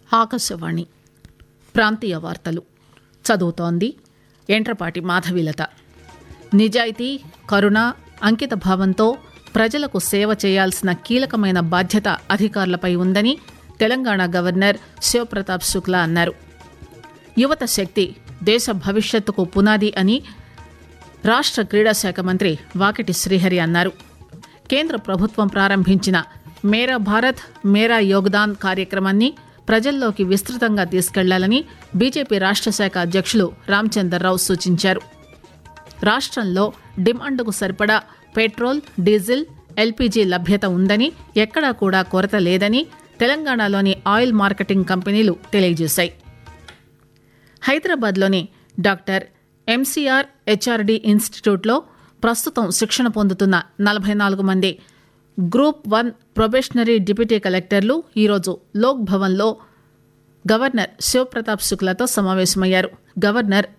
ఆకాశవాణి ప్రాంతీయ వార్తలు చదువుతోంది ఎంట్రపాటి మాధవీలత నిజాయితీ కరుణ అంకిత భావంతో ప్రజలకు సేవ చేయాల్సిన కీలకమైన బాధ్యత అధికారులపై ఉందని తెలంగాణ గవర్నర్ శివప్రతాప్ శుక్లా అన్నారు యువత శక్తి దేశ భవిష్యత్తుకు పునాది అని రాష్ట్ర క్రీడా శాఖ మంత్రి వాకిటి శ్రీహరి అన్నారు కేంద్ర ప్రభుత్వం ప్రారంభించిన మేరా భారత్ మేరా యోగదాన్ కార్యక్రమాన్ని ప్రజల్లోకి విస్తృతంగా తీసుకెళ్లాలని బీజేపీ రాష్ట్ర శాఖ అధ్యక్షులు రామచందర్రావు సూచించారు రాష్ట్రంలో డిమాండ్కు సరిపడా పెట్రోల్ డీజిల్ ఎల్పీజీ లభ్యత ఉందని ఎక్కడా కూడా కొరత లేదని తెలంగాణలోని ఆయిల్ మార్కెటింగ్ కంపెనీలు తెలియజేశాయి హైదరాబాద్లోని డాక్టర్ ఎంసీఆర్ హెచ్ఆర్డీ ఇన్స్టిట్యూట్లో ప్రస్తుతం శిక్షణ పొందుతున్న నలభై నాలుగు మంది గ్రూప్ వన్ ప్రొబేషనరీ డిప్యూటీ కలెక్టర్లు ఈరోజు లోక్ భవన్లో గవర్నర్ శివప్రతాప్ శుక్లాతో సమావేశమయ్యారు గవర్నర్